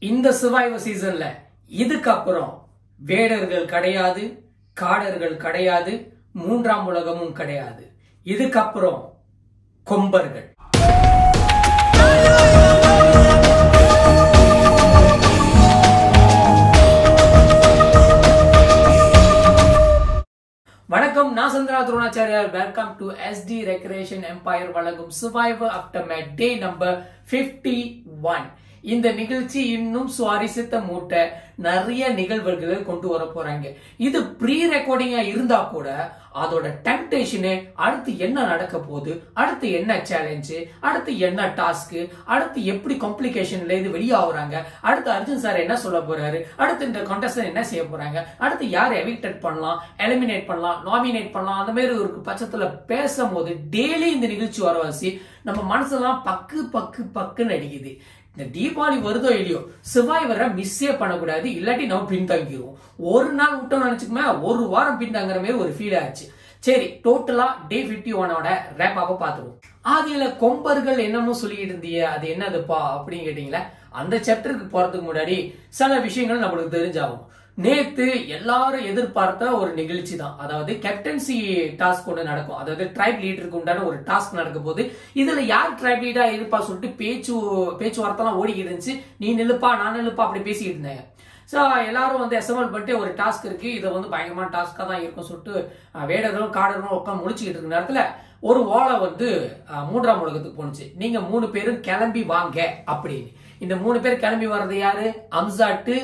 இந்த சர்வைவர் சீசன்ல இதுக்கப்புறம் வேடர்கள் கிடையாது காடர்கள் கிடையாது மூன்றாம் உலகமும் கிடையாது இதுக்கப்புறம் கொம்பர்கள் வணக்கம் நான் சந்திரா துரோணாச்சாரியார் welcome to ST recreation empire வழங்கும் survivor aftermath day number 51 one இந்த நிகழ்ச்சி இன்னும் சுவாரஸ்யத்தை மூட்ட நிறைய நிகழ்வுகளை கொண்டு வர போறாங்க இது ப்ரீ ரெக்கார்டிங்கா இருந்தா கூட அதோட டெம்டேஷனு அடுத்து என்ன நடக்க போகுது அடுத்து என்ன சேலஞ்சு அடுத்து என்ன டாஸ்க் அடுத்து எப்படி காம்ப்ளிகேஷன்ல இது வெளியாகுறாங்க அடுத்து அர்ஜுன் சார் என்ன சொல்ல போறாரு அடுத்து இந்த கான்டெஸ்ட் என்ன செய்ய போறாங்க அடுத்து யார் எவிக்டட் பண்ணலாம் எலிமினேட் பண்ணலாம் நாமினேட் பண்ணலாம் அந்த மாதிரி ஒரு பட்சத்துல பேசும்போது டெய்லி இந்த நிகழ்ச்சி வரவாசி நம்ம மனசெல்லாம் பக்கு பக்கு பக்குன்னு அடிக்குது இந்த தீபாவளி வருதோ இல்லையோ சிவாய்வரை மிஸ்ஸே பண்ணக்கூடாது இல்லாட்டி நம்ம பின்தங்கிடுவோம் ஒரு நாள் விட்டோம் நினைச்சுக்குமே ஒரு வாரம் பின்தங்குற மாதிரி ஒரு ஃபீல் ஆச்சு சரி டோட்டலா டே பிப்டி ஒனோட ரேப் அப்ப பாத்துருவோம் ஆதியில கொம்பர்கள் என்னமோ சொல்லிட்டு இருந்தீங்க அது என்னதுப்பா அப்படின்னு கேட்டீங்களா அந்த சாப்டருக்கு போறதுக்கு முன்னாடி சில விஷயங்கள் நம்மளுக்கு தெரிஞ்சாகும் நேத்து எல்லாரும் எதிர்பார்த்த ஒரு நிகழ்ச்சி தான் அதாவது கேப்டன்சி டாஸ்க் ஒன்று நடக்கும் அதாவது ட்ரைப் லீடருக்கு உண்டான ஒரு டாஸ்க் நடக்க போது இதுல யார் ட்ரைப் லீடா இருப்பா சொல்லிட்டு பேச்சு பேச்சுவார்த்தைலாம் ஓடிக்கிட்டு இருந்துச்சு நீ நில்லுப்பா நான் நில்லுப்பா அப்படி பேசிக்கிட்டு இருந்தாங்க ஸோ எல்லாரும் வந்து எஸ்எம்எல் பண்ணிட்டு ஒரு டாஸ்க் இருக்கு இது வந்து பயங்கரமான டாஸ்க்காக தான் இருக்கும் சொல்லிட்டு அஹ், வேடர்களும் காடர்களும் உட்காந்து முடிச்சுக்கிட்டு இருக்க நேரத்தில் ஒரு ஓலை வந்து அஹ், மூன்றாம் உலகத்துக்கு போணுச்சு நீங்க மூணு பேரும் கிளம்பி வாங்க அப்படின்னு இந்த மூணு பேர் கிளம்பி வர்றது யாரு அம்சாட்டு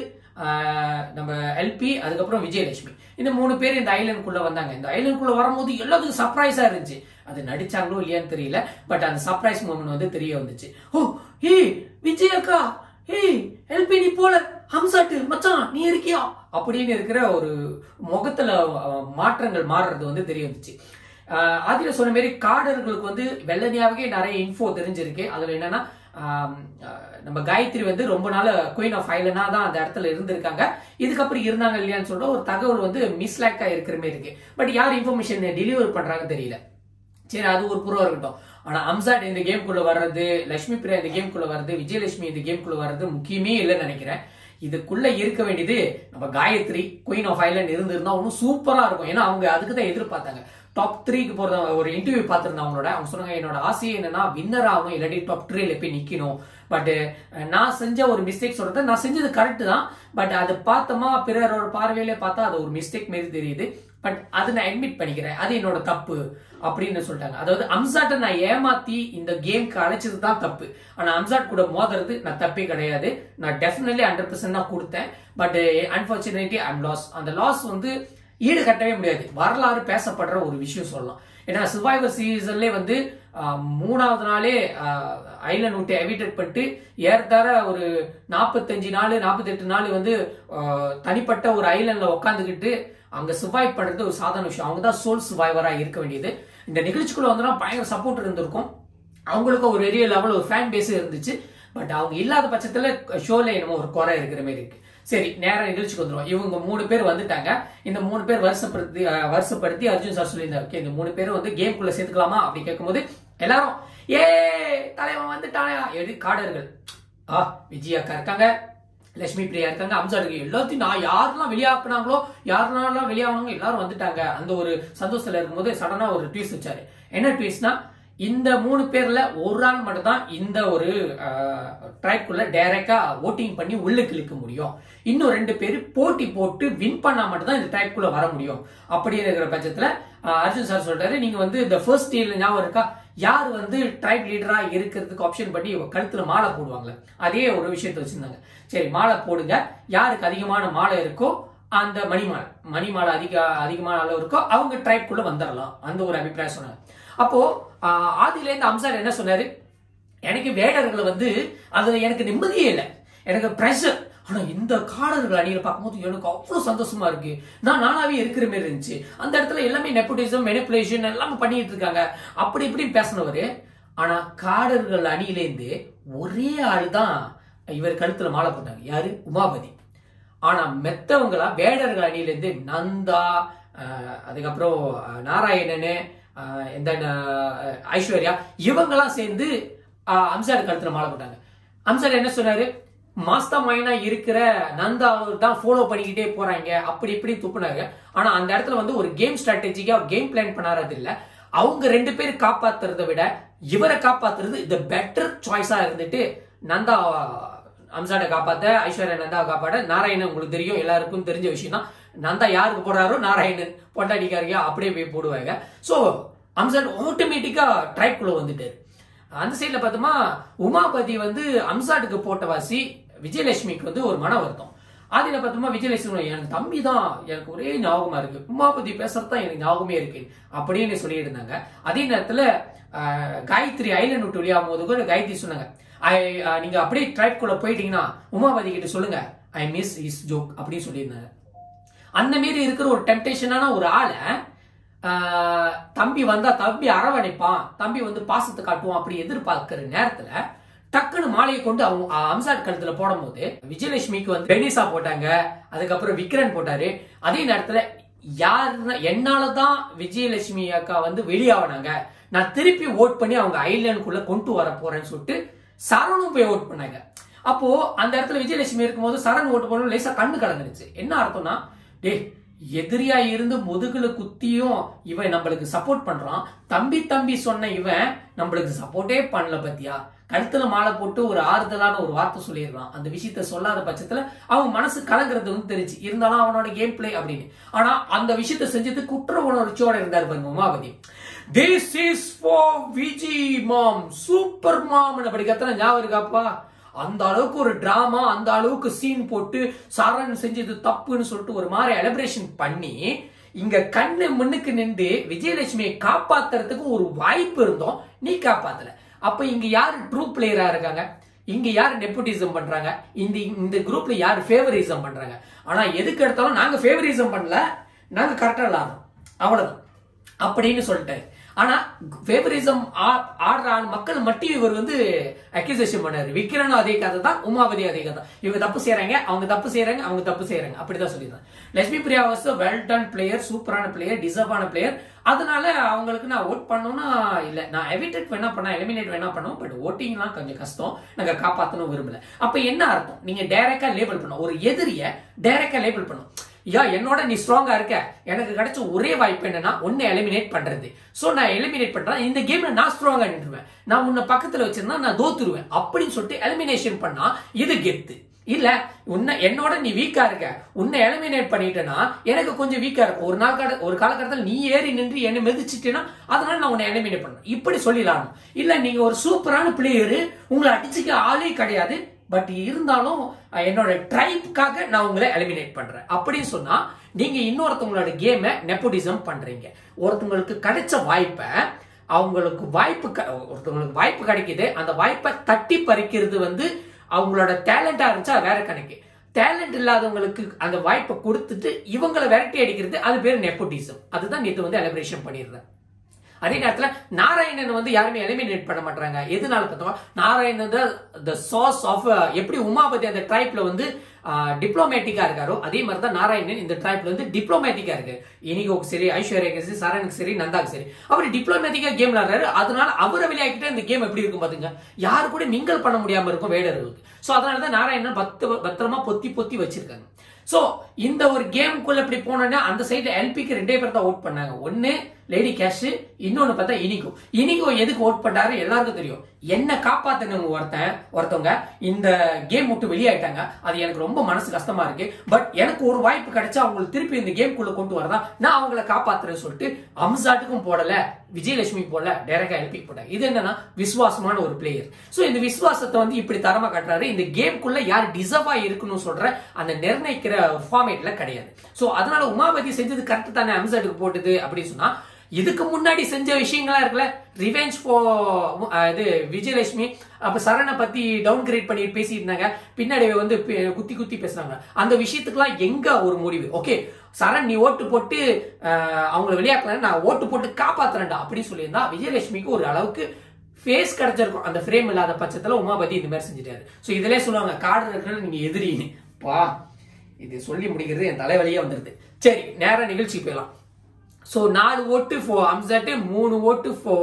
ஆஹ் நம்ம எல்பி அதுக்கப்புறம் விஜயலட்சுமி இந்த மூணு பேர் இந்த ஐலண்டுக்குள்ள வந்தாங்க இந்த ஐலண்டுக்குள்ள வரும்போது எல்லாத்துக்கும் சர்ப்ரைஸா இருந்துச்சு அது நடிச்சாங்களோ இல்லையான்னு தெரியல பட் அந்த சர்ப்ரைஸ் மூமெண்ட் வந்து தெரிய வந்துச்சு ஓ ஏ விஜய் அக்கா ஏய் எல்பி நீ போல ஹம்சாட்டு மச்சான் நீ இருக்கியா அப்படின்னு இருக்கிற ஒரு முகத்துல அஹ், மாற்றங்கள் மாறுறது வந்து தெரிய வந்துச்சு ஆஹ் ஆதியில சொன்ன மாதிரி காடர்களுக்கு வந்து வெள்ளனியாவே நிறைய இன்ஃபோ தெரிஞ்சிருக்கு அதுல என்னன்னா ஆம், ஆஹ் நம்ம காயத்ரி வந்து ரொம்ப நாள் குயின் ஆஃப் ஐலனா தான் அந்த இடத்துல இருந்திருக்காங்க இதுக்கப்புறம் இருந்தாங்க இல்லையான்னு சொல்லிட்டு ஒரு தகவல் வந்து மிஸ்லாக்கா இருக்கிற மாதிரி இருக்கு பட் யார் இன்ஃபர்மேஷன் டெலிவர் பண்றாங்கன்னு தெரியல சரி அது ஒரு புறம் இருக்கட்டும் ஆனா அம்சாட் இந்த கேம்குள்ள வர்றது லட்சுமி பிரியா இந்த கேம்குள்ள வர்றது விஜயலட்சுமி இந்த கேம்குள்ள வர்றது முக்கியமே இல்லைன்னு நினைக்கிறேன் இதுக்குள்ள இருக்க வேண்டியது நம்ம காயத்ரி குயின் ஆஃப் ஐலண்ட் இருந்திருந்தா இன்னும் சூப்பரா இருக்கும் ஏன்னா அவங்க அதுக்கு தான் எதிர்பார்த்தாங்க டாப் த்ரீக்கு போறத ஒரு இன்டர்வியூ பார்த்திருந்தேன் அவங்களோட அவங்க சொன்னாங்க என்னோட ஆசையே என்னன்னா வின்னர் ஆகணும் இல்லாட்டி டாப் த்ரீல போய் நிக்கணும் பட் நான் செஞ்ச ஒரு மிஸ்டேக் சொல்றது நான் செஞ்சது கரெக்ட் தான் பட் அது பார்த்தோமா பிறரோட பார்வையிலே பார்த்தா அது ஒரு மிஸ்டேக் மாரி தெரியுது பட் அதை நான் அட்மிட் பண்ணிக்கிறேன் அது என்னோட தப்பு அப்படின்னு சொல்லிட்டாங்க அதாவது அம்சாட்டை நான் ஏமாத்தி இந்த கேம்க்கு அழைச்சது தான் தப்பு ஆனா அம்சாட் கூட மோதுறது நான் தப்பே கிடையாது நான் டெஃபினெட்லி ஹண்ட்ரட் பர்சன்ட் தான் கொடுத்தேன் பட் அன்பார்ச்சுனேட்லி ஐம் லாஸ் அந்த லாஸ் வந்து ஈடு கட்டவே முடியாது வரலாறு பேசப்படுற ஒரு விஷயம் சொல்லலாம் ஏன்னா சர்வைவர் சீசன்லே வந்து ஆஹ், மூணாவது நாளே ஐலண்ட் விட்டு எவிடேட் பண்ணிட்டு ஏறத்தார ஒரு நாற்பத்தஞ்சு நாள் நாற்பத்தெட்டு நாள் வந்து ஆஹ், தனிப்பட்ட ஒரு ஐலண்ட்ல உட்காந்துக்கிட்டு அங்க சர்வைவ் பண்றது ஒரு சாதாரண விஷயம் அவங்க தான் சோல் சர்வைவரா இருக்க வேண்டியது இந்த நிகழ்ச்சிக்குள்ள வந்தோம்னா பயங்கர சப்போர்ட் இருந்திருக்கும் அவங்களுக்கு ஒரு பெரிய லெவல் ஒரு ஃபேன் பேஸ் இருந்துச்சு பட் அவங்க இல்லாத பட்சத்துல ஷோல என்னமோ ஒரு குறை இருக்கிற மாதிரி இருக்கு சரி நேர நிகழ்ச்சிக்கு வந்துருவோம் இவங்க மூணு பேர் வந்துட்டாங்க இந்த மூணு பேர் வருஷப்படுத்தி அஹ், வருஷப்படுத்தி அர்ஜுன் சார் சொல்லியிருந்தார் ஓகே இந்த மூணு பேர் வந்து கேம்குள்ள சேர்த்துக்கலாமா அப்படி கேட்கும்போது எல்லாரும் ஏ தலைவன் வந்துட்டானே எது காடர்கள் ஆ விஜய் அக்கா இருக்காங்க லட்சுமி பிரியா இருக்காங்க அம்சா இருக்கு எல்லாத்தையும் நான் யாரெல்லாம் வெளியாக்குனாங்களோ யாரெல்லாம் வெளியாகணுங்க எல்லாரும் வந்துட்டாங்க அந்த ஒரு சந்தோஷத்துல இருக்கும்போது சடனா ஒரு ட்வீஸ் வச்சாரு என்ன ட்வீஸ்னா இந்த மூணு பேர்ல ஒரு ஆள் மட்டும் தான் இந்த ஒரு ட்ரைக்குள்ள டைரக்டா ஓட்டிங் பண்ணி உள்ள கிழிக்க முடியும் இன்னும் ரெண்டு பேர் போட்டி போட்டு வின் பண்ணா மட்டும் தான் இந்த ட்ரைக்குள்ள வர முடியும் அப்படி இருக்கிற பட்சத்துல ஆஹ், அர்ஜுன் சார் சொல்றாரு நீங்க வந்து இந்த ஃபர்ஸ்ட் டீல ஞாபகம் இருக்கா யார் வந்து ட்ரைப் லீடரா இருக்கிறதுக்கு ஆப்ஷன் பண்ணி இவங்க கழுத்துல மாலை போடுவாங்களே அதே ஒரு விஷயத்த வச்சிருந்தாங்க சரி மாலை போடுங்க யாருக்கு அதிகமான மாலை இருக்கோ அந்த மணிமாலை மணிமாலை அதிக அதிகமான அளவு இருக்கோ அவங்க ட்ரைப்குள்ள வந்துடலாம் அந்த ஒரு அபிப்பிராயம் சொன்னாங்க அப்போ ஆஹ், ஆதியில இருந்து அம்சார் என்ன சொன்னாரு எனக்கு வேடர்களை வந்து அது எனக்கு நிம்மதியே இல்லை எனக்கு ப்ரெஷர் ஆனா இந்த காடர்கள் அணியில பார்க்கும்போது எனக்கு அவ்வளவு சந்தோஷமா இருக்கு நான் நானாவே இருக்கிற மாதிரி இருந்துச்சு அந்த இடத்துல எல்லாமே நெப்போட்டிசம் மெனிப்புலேஷன் எல்லாமே பண்ணிட்டு இருக்காங்க அப்படி இப்படி பேசினவரு ஆனா காடர்கள் அணியிலேருந்து ஒரே ஆள் தான் இவர் கழுத்துல மாலை போட்டாங்க யாரு உமாபதி ஆனா மெத்தவங்களா வேடர்கள் அணியிலேருந்து நந்தா அஹ், அதுக்கப்புறம் அஹ், நாராயணனு அஹ், இந்த அஹ், ஐஸ்வர்யா இவங்கெல்லாம் சேர்ந்து அஹ், அம்சாடு கழுத்துல மாலை போட்டாங்க அம்சாடு என்ன சொன்னாரு மாஸ்டா மைனா இருக்கிற நந்தா தான் ஃபாலோ பண்ணிக்கிட்டே போறாங்க அப்படி இப்படி துப்புனாங்க ஆனா அந்த இடத்துல வந்து ஒரு கேம் ஸ்ட்ராட்டஜிக்கா கேம் பிளான் பண்ணாறது இல்ல அவங்க ரெண்டு பேர் காப்பாத்துறதை விட இவரை காப்பாத்துறது இந்த பெட்டர் சாய்ஸா இருந்துட்டு நந்தா அம்சாட காப்பாத்த ஐஸ்வர்யா நந்தா காப்பாட நாராயணன் உங்களுக்கு தெரியும் எல்லாருக்கும் தெரிஞ்ச விஷயம் தான் நந்தா யாருக்கு போடுறாரோ நாராயணன் பொண்டாடிக்காரியா அப்படியே போய் போடுவாங்க சோ அம்சாட் ஆட்டோமேட்டிக்கா ட்ரைக்குள்ள வந்துட்டாரு அந்த சைட்ல பார்த்தோமா உமாபதி வந்து அம்சாட்டுக்கு போட்ட வாசி விஜயலட்சுமிக்கு வந்து ஒரு மன வருத்தம் அதுல பார்த்தோமா விஜயலட்சுமி எனக்கு தம்பி தான் எனக்கு ஒரே ஞாபகமா இருக்கு உமாபதி பேசுறது தான் எனக்கு ஞாபகமே இருக்கு அப்படின்னு சொல்லிட்டு இருந்தாங்க அதே நேரத்துல ஆஹ், காயத்ரி ஐலண்ட் விட்டு வெளியாகும் போது கூட காயத்ரி சொன்னாங்க I, ஆஹ், நீங்க அப்படியே ட்ரைக்குள்ள போயிட்டீங்கன்னா உமாபதி கிட்ட சொல்லுங்க ஐ மிஸ் இஸ் ஜோக் அப்படின்னு சொல்லியிருந்தாங்க அந்த மாரி இருக்கிற ஒரு டெம்டேஷனான ஒரு ஆளை ஆஹ், தம்பி வந்தா தம்பி அரவணைப்பான் தம்பி வந்து பாசத்தை காட்டுவான் அப்படி எதிர்பார்க்கிற நேரத்துல டக்குன்னு மாலையை கொண்டு அவங்க அஹ், அம்சாட் கழுத்துல போடும்போது விஜயலட்சுமிக்கு வந்து பெனிசா போட்டாங்க அதுக்கப்புறம் விக்ரன் போட்டாரு அதே நேரத்துல யார் என்னாலதான் விஜயலட்சுமி அக்கா வந்து வெளியாவனாங்க நான் திருப்பி ஓட் பண்ணி அவங்க ஐலாண்டுக்குள்ள கொண்டு வர போறேன்னு சொல்லிட்டு சரணும் போய் ஓட் பண்ணாங்க அப்போ அந்த இடத்துல விஜயலட்சுமி இருக்கும்போது சரண் ஓட்டு போடணும் லேசா கண்ணு கலந்துருச்சு என்ன அர்த்தம்னா டேய் எதிரியா இருந்து முதுகுல குத்தியும் இவன் நம்மளுக்கு சப்போர்ட் பண்றான் தம்பி தம்பி சொன்ன இவன் நம்மளுக்கு சப்போர்ட்டே பண்ணல பத்தியா கழுத்துல மாலை போட்டு ஒரு ஆறுதலான ஒரு வார்த்தை சொல்லிடுறான் அந்த விஷயத்த சொல்லாத பட்சத்துல அவன் மனசு கலங்குறது வந்து தெரிஞ்சு இருந்தாலும் அவனோட கேம் பிளே அப்படின்னு ஆனா அந்த விஷயத்த செஞ்சது குற்ற உணர்ச்சியோட இருந்தார் பாருங்க Umapathy this is for Viji mom super mom அப்படி கத்தன ஞாபகம் இருக்காப்பா அந்த அளவுக்கு ஒரு டிராமா அந்த அளவுக்கு சீன் போட்டு சரண் செஞ்சது தப்புன்னு சொல்லிட்டு ஒரு மாதிரி எலபரேஷன் பண்ணி இங்க கண்ணு முன்னுக்கு நின்று விஜயலட்சுமியை காப்பாத்துறதுக்கு ஒரு வாய்ப்பு இருந்தோம் நீ காப்பாத்தல அப்ப இங்க யாரு ட்ரூ பிளேயரா இருக்காங்க இங்க யாரு நெப்போட்டிசம் பண்றாங்க இந்த இந்த குரூப்ல யாரு ஃபேவரிசம் பண்றாங்க ஆனா எதுக்கு எடுத்தாலும் நாங்க ஃபேவரிசம் பண்ணல நாங்க கரெக்டா விளாடுறோம் அவ்வளவுதான் அப்படின்னு சொல்லிட்டாரு ஆனா ஃபேவரிசம் ஆடுற ஆள் மக்கள் மட்டும் இவர் வந்து அக்யூசேஷன் பண்ணாரு விக்ரனும் அதே கதை தான் உமாபதி அதே கதை தான் இவங்க தப்பு செய்யறாங்க அவங்க தப்பு செய்யறாங்க அவங்க தப்பு செய்யறாங்க அப்படிதான் சொல்லியிருந்தாங்க Lakshmi Priya was well done player சூப்பரான பிளேயர் டிசர்வான பிளேயர் அதனால அவங்களுக்கு நான் ஓட் பண்ணணும்னா இல்ல நான் எவிடேட் வேணா பண்ண எலிமினேட் வேணா பண்ணுவோம் பட் ஓட்டிங்லாம் கொஞ்சம் கஷ்டம் நாங்க காப்பாத்தணும் விரும்பல அப்ப என்ன அர்த்தம் நீங்க டைரக்டா லேபிள் பண்ணும் ஒரு எதிரிய டைரக்டா லேபிள் பண்ணும் யா என்னோட நீ ஸ்ட்ராங்கா இருக்க எனக்கு கிடைச்ச ஒரே வாய்ப்பு என்னன்னா உன்னை எலிமினேட் பண்றது சோ நான் எலிமினேட் பண்றேன் இந்த கேம்ல நான் ஸ்ட்ராங்கா நின்றுவேன் நான் உன்னை பக்கத்துல வச்சிருந்தா நான் தோத்துருவேன் அப்படின்னு சொல்லிட்டு எலிமினேஷன் பண்ணா இது கெத்து இல்ல உன்னை என்னோட நீ வீக்கா இருக்க உன்னை எலிமினேட் பண்ணிட்டேன்னா எனக்கு கொஞ்சம் வீக்கா இருக்கும் ஒரு நாள் கால ஒரு காலகட்டத்தில் நீ ஏறி நின்று என்னை மிதிச்சிட்டேன்னா அதனால நான் உன்னை எலிமினேட் பண்ணேன் இப்படி சொல்லிடலாம் இல்ல நீங்க ஒரு சூப்பரான பிளேயரு உங்களை அடிச்சுக்க ஆளே கிடையாது பட் இருந்தாலும் அஹ், என்னோட ட்ரைப்காக நான் உங்களை எலிமினேட் பண்றேன் அப்படின்னு சொன்னா நீங்க இன்னொருத்தவங்களோட கேமை நெப்போட்டிசம் பண்றீங்க ஒருத்தவங்களுக்கு கிடைச்ச வாய்ப்பை அவங்களுக்கு வாய்ப்பு க- ஒருத்தவங்களுக்கு வாய்ப்பு கிடைக்குது அந்த வாய்ப்பை தட்டி பறிக்கிறது வந்து அவங்களோட டேலண்டா இருந்துச்சா வேற கணக்கு டேலண்ட் இல்லாதவங்களுக்கு அந்த வாய்ப்பை கொடுத்துட்டு இவங்களை விரட்டி அடிக்கிறது அது பேர் நெப்போட்டிசம் அதுதான் நேற்று வந்து எலிபரேஷன் பண்ணிடுறேன் அதே நேரத்துல நாராயணன் வந்து யாருமே எலிமினேட் பண்ண மாட்டாங்க எதனால பார்த்தோம் நாராயணன் த சாஸ் ஆஃப் எப்படி உமாபதி அந்த ட்ரைப்ல வந்து டிப்ளமேட்டிக்கா இருக்காரோ அதே மாதிரி தான் நாராயணன் இந்த ட்ரைப்ல வந்து டிப்ளமேட்டிக்கா இருக்கு இனிகோக்கு சரி ஐஸ்வர்யாக்கு சரி சரணுக்கு சரி நந்தாக்கு சரி அவர் டிப்ளமேட்டிக்கா கேம் விளையாடுறாரு அதனால அவரை விளையாக்கிட்டு இந்த கேம் எப்படி இருக்கும் பாத்துங்க யாரு கூட மிங்கல் பண்ண முடியாம இருக்கும் வேடர்களுக்கு சோ அதனால தான் நாராயணன் பத்து பத்திரமா பொத்தி பொத்தி வச்சிருக்காங்க சோ இந்த ஒரு கேமுக்குள்ள இப்படி போனோம்னா அந்த சைடுல எல்பிக்கு ரெண்டே பேர் தான் ஓட் பண்ணாங்க ஒன்னு லேடி கேஷ் இன்னொன்னு பார்த்தா இனிகோ இனிகோ எதுக்கு ஓட் பண்ணாரு எல்லாருக்கும் தெரியும் என்ன காப்பாத்தினவங்க ஒருத்தன் ஒருத்தவங்க இந்த கேம் விட்டு வெளியாயிட்டாங்க அது எனக்கு ரொம்ப மனசு கஷ்டமா இருக்கு பட் எனக்கு ஒரு வாய்ப்பு கிடைச்சா அவங்களுக்கு திருப்பி இந்த கேம்குள்ள கொண்டு வரதா நான் அவங்கள காப்பாத்துறேன்னு சொல்லிட்டு அம்சாட்டுக்கும் போடல விஜயலட்சுமி போடல டைரக்டா எல்பி போட்டாங்க இது என்னன்னா விசுவாசமான ஒரு பிளேயர் சோ இந்த விசுவாசத்தை வந்து இப்படி தரமா காட்டுறாரு இந்த கேம்குள்ள யார் டிசர்வா இருக்கணும்னு சொல்ற அந்த நிர்ணயிக்கிற ஒரு ஃபார்மேட்ல கிடையாது சோ அதனால உமாபதி செஞ்சது கரெக்ட் தானே அம்சாட்டுக்கு போட்டது அப்படின்னு சொன்னா இதுக்கு முன்னாடி செஞ்ச விஷயங்களா இருக்குல்ல ரிவெஞ்ச் ஃபோ இது விஜயலட்சுமி அப்ப சரணை பத்தி டவுன் கிரேட் பண்ணி பேசிட்டு இருந்தாங்க பின்னாடி வந்து பி- குத்தி குத்தி பேசுனாங்க அந்த விஷயத்துக்குலாம் எங்க ஒரு முடிவு ஓகே சரண் நீ ஓட்டு போட்டு அஹ், அவங்கள வெளியாக்கல நான் ஓட்டு போட்டு காப்பாத்துறேன்டா அப்படின்னு சொல்லியிருந்தா விஜயலட்சுமிக்கு ஒரு அளவுக்கு ஃபேஸ் கிடைச்சிருக்கும் அந்த ஃப்ரேம் இல்லாத பட்சத்துல உமாபதி இந்த மாதிரி செஞ்சுட்டாரு ஸோ இதுலயே சொல்லுவாங்க காடு இருக்கிறது நீங்க எதிரின்னு பா இது சொல்லி முடிக்கிறது என் தலைவலியே வந்துருது சரி நேரா நிகழ்ச்சிக்கு போயிடலாம் ஸோ நாலு ஓட்டு ஃபோ அம்சட்டு மூணு ஓட்டு ஃபோ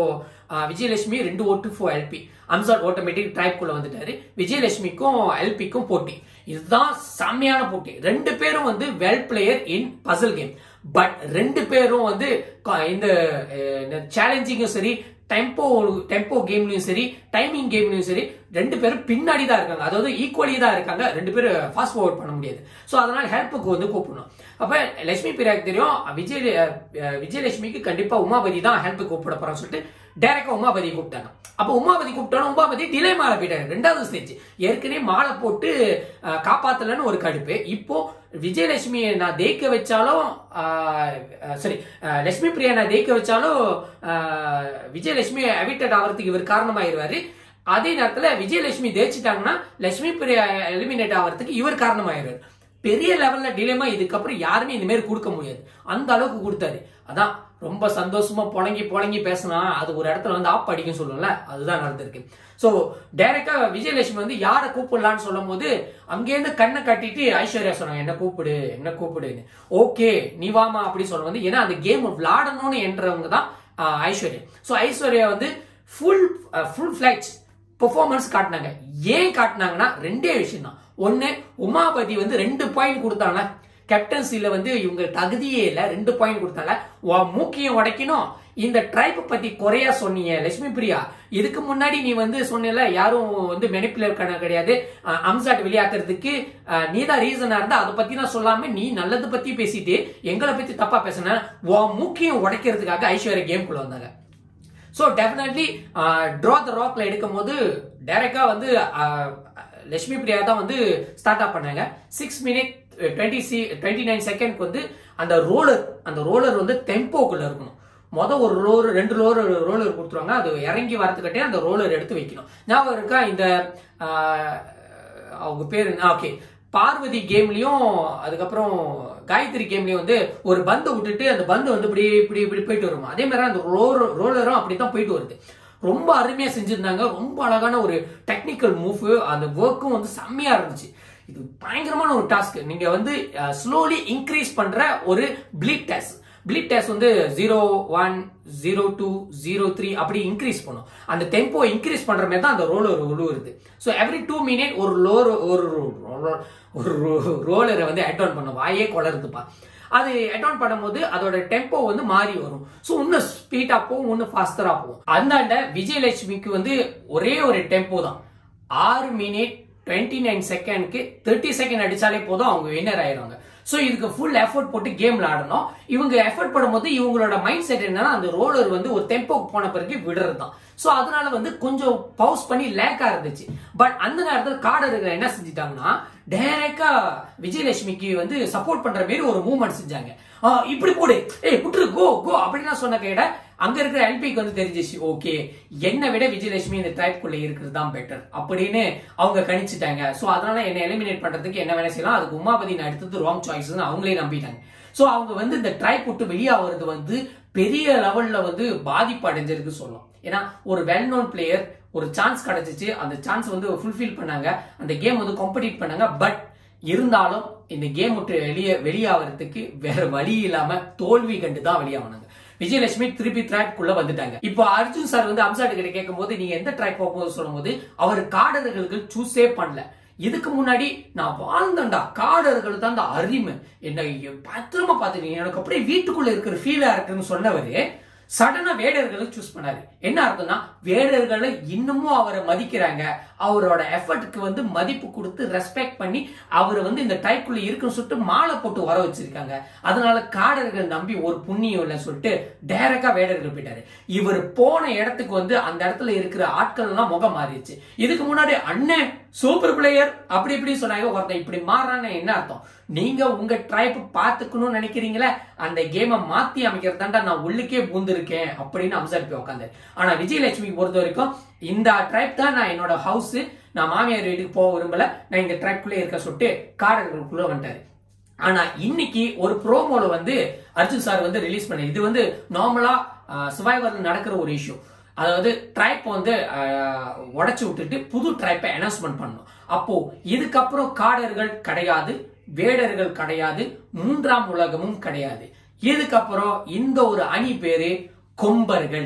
ஆஹ், விஜயலட்சுமி ரெண்டு ஓட்டு ஃபோர் எல்பி அம்சாட் ஆட்டோமேட்டிக் ட்ரைப்குள்ள வந்துட்டாரு விஜயலட்சுமிக்கும் எல்பிக்கும் போட்டி இதுதான் செம்மையான போட்டி ரெண்டு பேரும் வந்து well player in puzzle game but ரெண்டு பேரும் வந்து க- இந்த சேலஞ்சிங்கும் சரி டெம்போ டெம்போ கேம்லயும் சரி டைமிங் கேம்லயும் சரி ரெண்டு பேரும் பின்னாடி தான் இருக்காங்க அதாவது ஈக்குவலி தான் இருக்காங்க ரெண்டு பேரும் ஃபாஸ்ட் ஃபார்வர்ட் பண்ண முடியாது ஸோ அதனால ஹெல்ப்புக்கு வந்து கூப்பிடணும் அப்ப லட்சுமி பிரியாக்கு தெரியும் விஜய் அஹ், விஜயலட்சுமிக்கு கண்டிப்பா உமாபதி தான் ஹெல்ப்புக்கு கூப்பிட போறான்னு சொல்லிட்டு டைரக்டா உமாபதி கூப்பிட்டாங்க அப்ப உமாபதி கூப்பிட்டாலும் உமாபதி டிலே மாலை போயிட்டாரு ரெண்டாவது ஸ்டேஜ் ஏற்கனவே மாலை போட்டு அஹ், காப்பாத்தலன்னு ஒரு கடுப்பு இப்போ விஜயலட்சுமியை நான் தேய்க்க வச்சாலும் அஹ், அஹ், சரி அஹ், லட்சுமி பிரியா நான் தேய்க்க வச்சாலும் அஹ், விஜயலட்சுமி அவிட்டட் ஆகிறதுக்கு இவர் காரணமாயிருவாரு அதே நேரத்துல விஜயலட்சுமி ஜெயிச்சிட்டாங்கன்னா லட்சுமி பிரியா எலிமினேட் ஆகிறதுக்கு இவர் காரணமாயிருவாரு பெரிய லெவல்ல டிலேமா இதுக்கப்புறம் யாருமே இந்த மாதிரி கொடுக்க முடியாது அந்த அளவுக்கு கொடுத்தாரு அதான் ரொம்ப சந்தோஷமா புழங்கி புழங்கி பேசினா அது ஒரு இடத்துல வந்து ஆப் அடிக்கும் சொல்லும்ல அதுதான் நடந்திருக்கு சோ டைரக்டா விஜயலட்சுமி வந்து யாரை கூப்பிடலான்னு சொல்லும் போது அங்கேருந்து கண்ணை கட்டிட்டு ஐஸ்வர்யா சொன்னாங்க என்ன கூப்பிடு என்ன கூப்பிடுன்னு ஓகே நீ வாமா அப்படி சொல்ல வந்து ஏன்னா அந்த கேம் விளையாடணும்னு என்றவங்க தான் ஆஹ், ஐஸ்வர்யா ஸோ ஐஸ்வர்யா வந்து ஃபுல் ஃபுல் ஃபிளைட்ஸ் பெர்ஃபார்மன்ஸ் காட்டினாங்க ஏன் காட்டினாங்கன்னா ரெண்டே விஷயம் தான் ஒன்னு உமாபதி வந்து ரெண்டு பாயிண்ட் கொடுத்தாங்க கேப்டன்சில வந்து இவங்க தகுதியே இல்ல ரெண்டு பாயிண்ட் கொடுத்தாங்க உன் மூக்கையும் உடைக்கணும் இந்த ட்ரைப் பத்தி குறையா சொன்னீங்க லட்சுமி பிரியா இதுக்கு முன்னாடி நீ வந்து சொன்னல யாரும் வந்து மெனிப்புலர் கிடையாது அஹ், அம்சாட் வெளியாக்குறதுக்கு அஹ், நீதான் ரீசனா இருந்தா அதை பத்தி நான் சொல்லாம நீ நல்லது பத்தி பேசிட்டு எங்களை பத்தி தப்பா பேசின உன் மூக்கையும் உடைக்கிறதுக்காக ஐஸ்வர்யா கேம்குள்ள வந்தாங்க ஸோ டெஃபினெட்லி ட்ரா த ராக்ல எடுக்கும் போது டைரக்டா வந்து ஆஹ், லட்சுமி பிரியா தான் வந்து ஸ்டார்ட் அப் பண்ணாங்க சிக்ஸ் மினிட் டுவெண்ட்டி சி டுவெண்ட்டி நைன் செகண்ட்க்கு வந்து அந்த ரோலர் அந்த ரோலர் வந்து டெம்போக்குள்ள இருக்கணும் மொத ஒரு ரோலர் ரெண்டு ரோலர் ரோலர் கொடுத்துருவாங்க அது இறங்கி வரதுக்கிட்டே அந்த ரோலர் எடுத்து வைக்கணும் ஞாபகம் இருக்கா இந்த ஆஹ், அவங்க பேர் ஓகே பார்வதி கேம்லயும் அதுக்கப்புறம் காயத்ரி கேம்லயும் வந்து ஒரு பந்தை விட்டுட்டு அந்த பந்து வந்து இப்படி இப்படி இப்படி போயிட்டு வரும் அதே மாதிரி அந்த ரோலர் ரோலரும் அப்படித்தான் போயிட்டு வருது ரொம்ப அருமையா செஞ்சிருந்தாங்க ரொம்ப அழகான ஒரு டெக்னிக்கல் மூவ் அந்த ஒர்க்கும் வந்து செம்மையா இருந்துச்சு இது பயங்கரமான ஒரு டாஸ்க் நீங்க வந்து ஸ்லோலி இன்க்ரீஸ் பண்ற ஒரு பிளீட் டெஸ்ட் பிளீட் டெஸ்ட் வந்து zero one zero two zero three அப்படி இன்க்ரீஸ் பண்ணும் அந்த டெம்போ இன்க்ரீஸ் பண்ற மாதிரி தான் அந்த ரோலர் உழுவுறது ஸோ எவ்ரி டூ மினிட் ஒரு லோர் ஒரு roller- ஒரு ரோலரை வந்து அட் ஆன் பண்ணும் வாயே கொளருதுப்பா அது அட் ஆன் பண்ணும்போது அதோட டெம்போ வந்து மாறி வரும் ஸோ இன்னும் ஸ்பீடா போகும் இன்னும் ஃபாஸ்டரா போகும் அந்தாண்ட விஜயலட்சுமிக்கு வந்து ஒரே ஒரு டெம்போ தான் ஆறு மினிட் டுவெண்ட்டி நைன் செகண்ட்க்கு தேர்ட்டி செகண்ட் அடிச்சாலே போதும் அவங்க வின்னர் ஆயிடுவாங்க ஸோ இதுக்கு ஃபுல் எஃபர்ட் போட்டு கேம் விளையாடணும் இவங்க எஃபர்ட் போடும்போது இவங்களோட மைண்ட் செட் என்னன்னா அந்த ரோலர் வந்து ஒரு டெம்போக்கு போன பிறகு விடுறது தான் ஸோ அதனால வந்து கொஞ்சம் பவுஸ் பண்ணி லேக்கா இருந்துச்சு பட் அந்த நேரத்தில் காடர்கள் என்ன செஞ்சிட்டாங்கன்னா டைரக்டா விஜயலட்சுமிக்கு வந்து சப்போர்ட் பண்ற மாதிரி ஒரு மூவ்மெண்ட் செஞ்சாங்க ஆ, இப்படி போடு ஏய் புட்ரு கோ கோ அப்படின்னு சொன்ன கேட அங்க இருக்கிற எல்பிக்கு வந்து தெரிஞ்சிச்சு ஓகே என்னை விட விஜயலட்சுமி இந்த டைப்குள்ள இருக்கிறது தான் பெட்டர் அப்படின்னு அவங்க கணிச்சிட்டாங்க சோ அதனால என்ன எலிமினேட் பண்றதுக்கு என்ன வேணா செய்யலாம் அதுக்கு உமாபதி நான் எடுத்தது ராங் சாய்ஸ் அவங்களே நம்பிட்டாங்க சோ அவங்க வந்து இந்த ட்ரைப் விட்டு வெளியாகிறது வந்து பெரிய லெவல்ல வந்து பாதிப்பு அடைஞ்சிருக்கு சொல்லலாம் ஏன்னா ஒரு வெல் நோன் பிளேயர் ஒரு சான்ஸ் கிடைச்சிச்சு அந்த சான்ஸ் வந்து ஃபுல்ஃபில் பண்ணாங்க அந்த கேம் வந்து காம்படிட் பண்ணாங்க பட் இருந்தாலும் இந்த கேம் விட்டு வெளியே வெளியாகிறதுக்கு வேற வழி இல்லாம தோல்வி கண்டு தான் வெளியாகினாங்க விஜயலட்சுமி திருப்பி ட்ராக்குள்ள வந்துட்டாங்க இப்போ அர்ஜுன் சார் வந்து அம்சாட்டு கிட்ட கேட்கும் போது நீங்க எந்த ட்ராக் போகும்போது சொல்லும் போது அவர் காடர்களுக்கு சூஸே பண்ணல இதுக்கு முன்னாடி நான் வாழ்ந்தேன்டா காடர்கள் தான் அந்த அருமை என்ன பத்திரமா பாத்துக்கீங்க எனக்கு அப்படியே வீட்டுக்குள்ள இருக்கிற ஃபீலா இருக்குன்னு சொன்னவரு சடனா வேடர்களை சூஸ் பண்ணாரு என்ன அர்த்தம்னா வேடர்களை இன்னமும் அவரை மதிக்கிறாங்க அவரோட எஃபர்ட்டுக்கு வந்து மதிப்பு கொடுத்து ரெஸ்பெக்ட் பண்ணி அவர் வந்து இந்த டைக்குள்ள இருக்குன்னு சொல்லிட்டு மாலை போட்டு வர வச்சிருக்காங்க அதனால காடர்கள் நம்பி ஒரு புண்ணியம் இல்லை சொல்லிட்டு டைரக்டா வேடர்கள் போயிட்டாரு இவர் போன இடத்துக்கு வந்து அந்த இடத்துல இருக்கிற ஆட்கள் எல்லாம் முகம் மாறிடுச்சு இதுக்கு முன்னாடி அண்ணன் சூப்பர் பிளேயர் அப்படி இப்படி சொன்னாங்க ஒருத்தன் இப்படி மாறான்னு என்ன அர்த்தம் நீங்க உங்க ட்ரைப் பாத்துக்கணும்னு நினைக்கிறீங்களே அந்த கேமை மாத்தி அமைக்கிறதாண்டா நான் உள்ளுக்கே பூந்திருக்கேன் அப்படின்னு அம்சாரி போய் உட்காந்தாரு ஆனா விஜயலட்சுமி பொறுத்த வரைக்கும் இந்த ட்ரைப் தான் நான் என்னோட ஹவுஸ் நான் மாமியார் வீட்டுக்கு போக விரும்பல நான் இந்த ட்ரைப்குள்ளே இருக்க சொல்லிட்டு காடர்களுக்குள்ள வந்துட்டாரு ஆனா இன்னைக்கு ஒரு ப்ரோமோல வந்து அர்ஜுன் சார் வந்து ரிலீஸ் பண்ண இது வந்து நார்மலா சுவைவர்ல நடக்கிற ஒரு இஷ்யூ அதாவது ட்ரைப் வந்து உடைச்சு விட்டுட்டு புது ட்ரைப்பை அனௌன்ஸ்மெண்ட் பண்ணணும் அப்போ இதுக்கப்புறம் காடர்கள் கிடையாது வேடர்கள் கிடையாது மூன்றாம் உலகமும் கிடையாது இதுக்கப்புறம் இந்த ஒரு அணி பேரு கொம்பர்கள்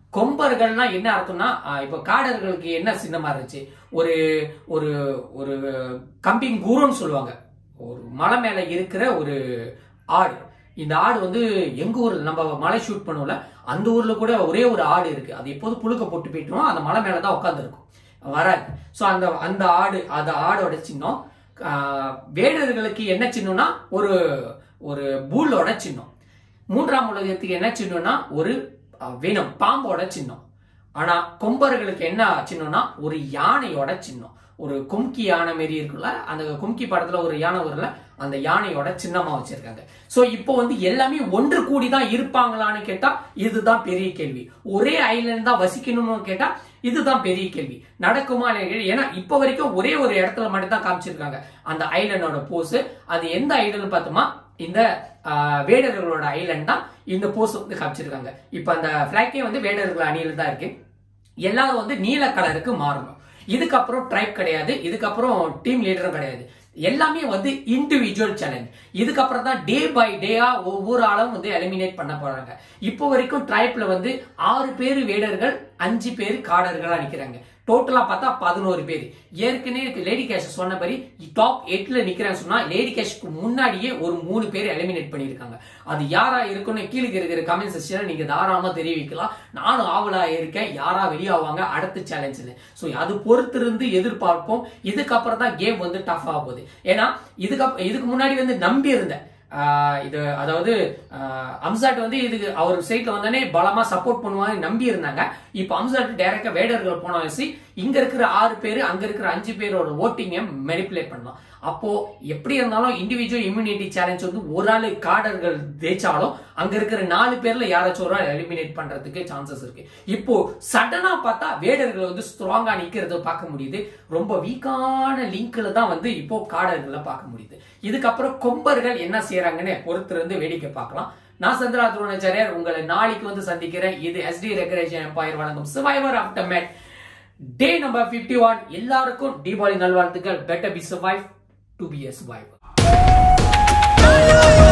கொம்பர்கள்னா என்ன அர்த்தம்னா ஆஹ், இப்போ காடர்களுக்கு என்ன சின்னமா இருந்துச்சு ஒரு ஒரு ஒரு கம்பிங் குருன்னு சொல்லுவாங்க ஒரு மலை மேல இருக்கிற ஒரு ஆடு இந்த ஆடு வந்து எங்க ஊர்ல நம்ம மலை ஷூட் பண்ணுவோம்ல அந்த ஊர்ல கூட ஒரே ஒரு ஆடு இருக்கு அது எப்போது புழுக்க போட்டு போயிட்டோம் அந்த மலை மேல தான் உட்கார்ந்து இருக்கும் வராது ஸோ அந்த அந்த ஆடு அந்த ஆடோட சின்னம் ஆஹ், வேடர்களுக்கு என்ன சின்னம்னா ஒரு ஒரு பூலோட சின்னம் மூன்றாம் உலகத்துக்கு என்ன சின்னம்னா ஒரு அஹ், வினம் பாம்போட சின்னம் ஆனா கொம்பர்களுக்கு என்ன சின்னம்னா ஒரு யானையோட சின்னம் ஒரு கும்கி யானை மாரி இருக்குல்ல அந்த கும்கி படத்துல ஒரு யானை வரும்ல அந்த யானையோட சின்னமா வச்சிருக்காங்க சோ இப்போ வந்து எல்லாமே ஒன்று கூடி தான் இருப்பாங்களான்னு கேட்டா இதுதான் பெரிய கேள்வி ஒரே ஐலண்ட் தான் வசிக்கணும்னு கேட்டா இதுதான் பெரிய கேள்வி நடக்குமா இல்லையா? ஏன்னா இப்போ வரைக்கும் ஒரே ஒரு இடத்துல மட்டும் தான் காமிச்சிருக்காங்க அந்த ஐலண்டோட போஸ் அது எந்த ஐலண்ட் பார்த்தோமா இந்த ஆஹ், வேடர்களோட ஐலண்ட் தான் இந்த போஸ் வந்து காமிச்சிருக்காங்க இப்போ அந்த பிளாக்கே வந்து வேடர்கள் அணியில் தான் இருக்கு எல்லாரும் வந்து நீல கலருக்கு மாறணும் இதுக்கப்புறம் ட்ரைப் கிடையாது இதுக்கப்புறம் டீம் லீடரும் கிடையாது எல்லாமே வந்து இண்டிவிஜுவல் சேலஞ்ச் இதுக்கப்புறம் தான் டே பை டேயா ஒவ்வொரு ஆளும் வந்து எலிமினேட் பண்ண போறாங்க இப்போ வரைக்கும் ட்ரைப்ல வந்து ஆறு பேர் வேடர்கள் அஞ்சு பேர் காடர்களா நிக்கிறாங்க டோட்டலா பார்த்தா பதினோரு பேர் ஏற்கனவே லேடி கேஷ் சொன்னபடி டாப் எட்ல நிக்கிறேன்னு சொன்னா லேடி கேஷ்க்கு முன்னாடியே ஒரு மூணு பேர் எலிமினேட் பண்ணியிருக்காங்க அது யாரா இருக்குன்னு கீழே இருக்கிற கமெண்ட் செக்ஷன்ல நீங்க தாராளமா தெரிவிக்கலாம் நானும் ஆவலா இருக்கேன் யாரா வெளியாவாங்க அடுத்த சேலஞ்சில் ஸோ அது பொறுத்திருந்து எதிர்பார்ப்போம் இதுக்கப்புறம் தான் கேம் வந்து டஃப் ஆக போகுது ஏன்னா இதுக்கு இதுக்கு முன்னாடி வந்து நம்பி இருந்தேன் ஆஹ் இது அதாவது ஆஹ் அம்சாட் வந்து இதுக்கு அவர் சைட்ல வந்தோடனே பலமா சப்போர்ட் பண்ணுவாங்க நம்பி இருந்தாங்க இப்போ அம்சாட் டைரக்டா வேடர்கள் போன வச்சு இங்க இருக்கிற ஆறு பேர் அங்க இருக்கிற அஞ்சு பேரோட ஓட்டிங்கை மெனிப்புலேட் பண்ணலாம் அப்போ எப்படி இருந்தாலும் இண்டிவிஜுவல் இம்யூனிட்டி சேலஞ்ச் வந்து ஒரு ஆளு காடர்கள் ஜெயிச்சாலும் அங்க இருக்கிற நாலு பேர்ல யாராச்சும் ஒரு ஆள் எலிமினேட் பண்றதுக்கு சான்சஸ் இருக்கு இப்போ சடனா பார்த்தா வேடர்கள் வந்து ஸ்ட்ராங்கா நிக்கிறத பார்க்க முடியுது ரொம்ப வீக்கான லிங்க்ல தான் வந்து இப்போ காடர்களை பார்க்க முடியுது இதுக்கப்புறம் கொம்பர்கள் என்ன செய்யறாங்கன்னு பொறுத்திருந்து வேடிக்கை பார்க்கலாம் நான் சந்திரா துரோணாச்சாரியார் உங்களை நாளைக்கு வந்து சந்திக்கிறேன் இது எஸ்டி ரெகரேஷன் எம்பையர் வழங்கும் survivor aftermath day number 51 one எல்லாருக்கும் தீபாவளி நல்வாழ்த்துக்கள் better be survive to be a survivor